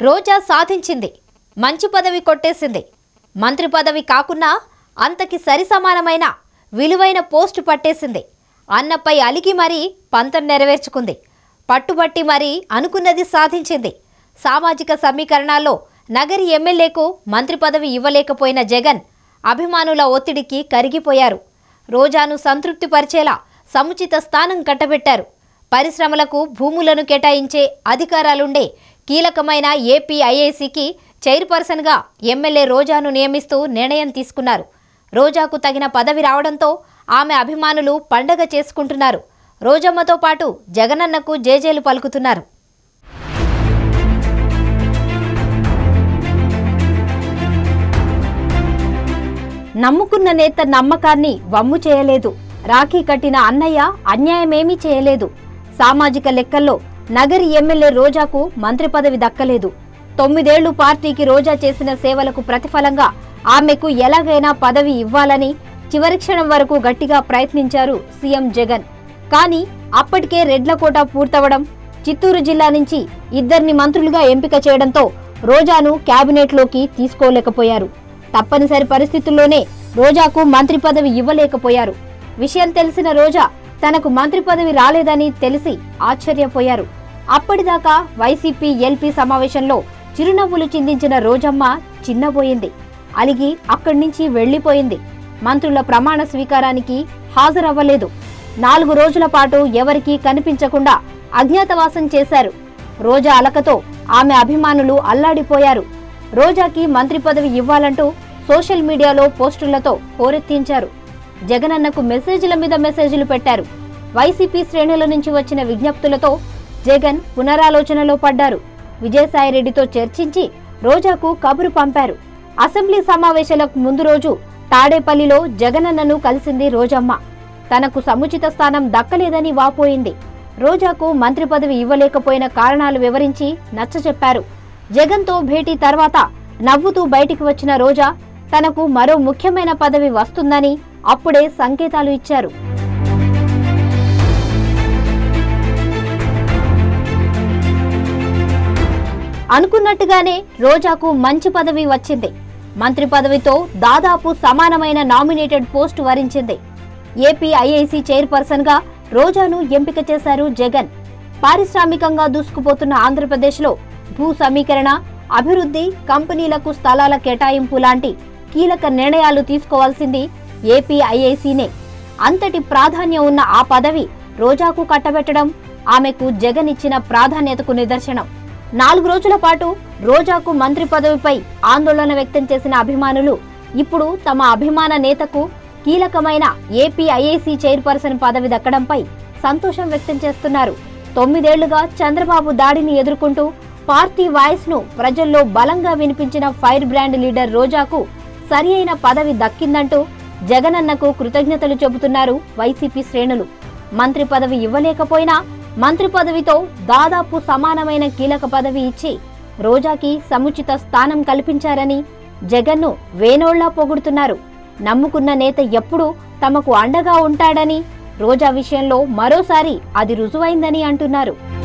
రోజా సాధించింది మంచి పదవి కొట్టేసింది మంత్రి పదవి కాకున్నా అంతకి సరిసమానమైన విలువైన పోస్టు పట్టేసింది అన్నపై అలిగి మరీ పంతం నెరవేర్చుకుంది పట్టుబట్టి మరీ అనుకున్నది సాధించింది సామాజిక సమీకరణాల్లో నగరి ఎమ్మెల్యేకు మంత్రి పదవి ఇవ్వలేకపోయిన జగన్ అభిమానుల ఒత్తిడికి కరిగిపోయారు రోజాను సంతృప్తిపరిచేలా సముచిత స్థానం కట్టబెట్టారు పరిశ్రమలకు భూములను కేటాయించే అధికారాలుండే కీలకమైన ఏపీ ఐఐసికి చైర్పర్సన్గా ఎమ్మెల్యే రోజాను నియమిస్తూ నిర్ణయం తీసుకున్నారు రోజాకు తగిన పదవి రావడంతో ఆమె అభిమానులు పండగ చేసుకుంటున్నారు రోజమ్మతో పాటు జగనన్నకు జేజేలు పలుకుతున్నారు నమ్ముకున్న నేత నమ్మకాన్ని వమ్ము చేయలేదు రాఖీ కట్టిన అన్నయ్య అన్యాయమేమీ చేయలేదు సామాజిక లెక్కల్లో నగరి ఎమ్మెల్యే రోజాకు మంత్రి పదవి దక్కలేదు తొమ్మిదేళ్లు పార్టీకి రోజా చేసిన సేవలకు ప్రతిఫలంగా ఆమెకు ఎలాగైనా పదవి ఇవ్వాలని చివరి క్షణం వరకు గట్టిగా ప్రయత్నించారు సీఎం జగన్ కానీ అప్పటికే రెడ్లకోట పూర్తవడం చిత్తూరు జిల్లా నుంచి ఇద్దరిని మంత్రులుగా ఎంపిక చేయడంతో రోజాను కేబినెట్లోకి తీసుకోలేకపోయారు తప్పనిసరి పరిస్థితుల్లోనే రోజాకు మంత్రి పదవి ఇవ్వలేకపోయారు విషయం తెలిసిన రోజా తనకు మంత్రి పదవి రాలేదని తెలిసి ఆశ్చర్యపోయారు అప్పటిదాకా వైసీపీ ఎల్పీ సమావేశంలో చిరునవ్వులు చిందించిన రోజమ్మ చిన్నబోయింది అలిగి అక్కడి నుంచి వెళ్లిపోయింది మంత్రుల ప్రమాణ స్వీకారానికి హాజరవ్వలేదు నాలుగు రోజుల పాటు ఎవరికీ కనిపించకుండా అజ్ఞాతవాసం చేశారు రోజా అలకతో ఆమె అభిమానులు అల్లాడిపోయారు రోజాకి మంత్రి పదవి ఇవ్వాలంటూ సోషల్ మీడియాలో పోస్టులతో హోరెత్తించారు జగనన్నకు మెసేజ్ల మీద మెసేజ్లు పెట్టారు వైసీపీ శ్రేణుల నుంచి వచ్చిన విజ్ఞప్తులతో జగన్ పునరాలోచనలో పడ్డారు విజయసాయిరెడ్డితో చర్చించి రోజాకు కబురు పంపారు అసెంబ్లీ సమావేశాలకు ముందు రోజు తాడేపల్లిలో జగనన్నను కలిసింది రోజమ్మ తనకు సముచిత స్థానం దక్కలేదని వాపోయింది రోజాకు మంత్రి పదవి ఇవ్వలేకపోయిన కారణాలు వివరించి నచ్చచెప్పారు జగన్తో భేటీ తర్వాత నవ్వుతూ బయటికి వచ్చిన రోజా తనకు మరో ముఖ్యమైన పదవి వస్తుందని అప్పుడే సంకేతాలు ఇచ్చారు అనుకున్నట్టుగానే రోజాకు మంచి పదవి వచ్చింది మంత్రి పదవితో దాదాపు సమానమైన నామినేటెడ్ పోస్టు వరించింది ఏపీ ఐఐసి చైర్పర్సన్ గా రోజాను ఎంపిక చేశారు జగన్ పారిశ్రామికంగా దూసుకుపోతున్న ఆంధ్రప్రదేశ్లో భూ సమీకరణ అభివృద్ధి కంపెనీలకు స్థలాల కేటాయింపు లాంటి కీలక నిర్ణయాలు తీసుకోవాల్సింది ఏపీ ఐఐసీనే అంతటి ప్రాధాన్యం ఉన్న ఆ పదవి రోజాకు కట్టబెట్టడం ఆమెకు జగన్ ఇచ్చిన ప్రాధాన్యతకు నిదర్శనం నాలుగు రోజుల పాటు రోజాకు మంత్రి పదవిపై ఆందోళన వ్యక్తం చేసిన అభిమానులు ఇప్పుడు తమ అభిమాన నేతకు కీలకమైన ఏపీ ఐఐసి చైర్పర్సన్ పదవి దక్కడంపై సంతోషం వ్యక్తం చేస్తున్నారు తొమ్మిదేళ్లుగా చంద్రబాబు దాడిని ఎదుర్కొంటూ పార్టీ వాయిస్ ను ప్రజల్లో బలంగా వినిపించిన ఫైర్ బ్రాండ్ లీడర్ రోజాకు సరి అయిన పదవి దక్కిందంటూ జగనన్నకు కృతజ్ఞతలు చెబుతున్నారు వైసీపీ శ్రేణులు మంత్రి పదవి ఇవ్వలేకపోయినా మంత్రి పదవితో దాదాపు సమానమైన కీలక పదవి ఇచ్చి రోజాకి సముచిత స్థానం కల్పించారని జగన్ను వేనోళ్లా పొగుడుతున్నారు నమ్ముకున్న నేత ఎప్పుడూ తమకు అండగా ఉంటాడని రోజా విషయంలో మరోసారి అది రుజువైందని అంటున్నారు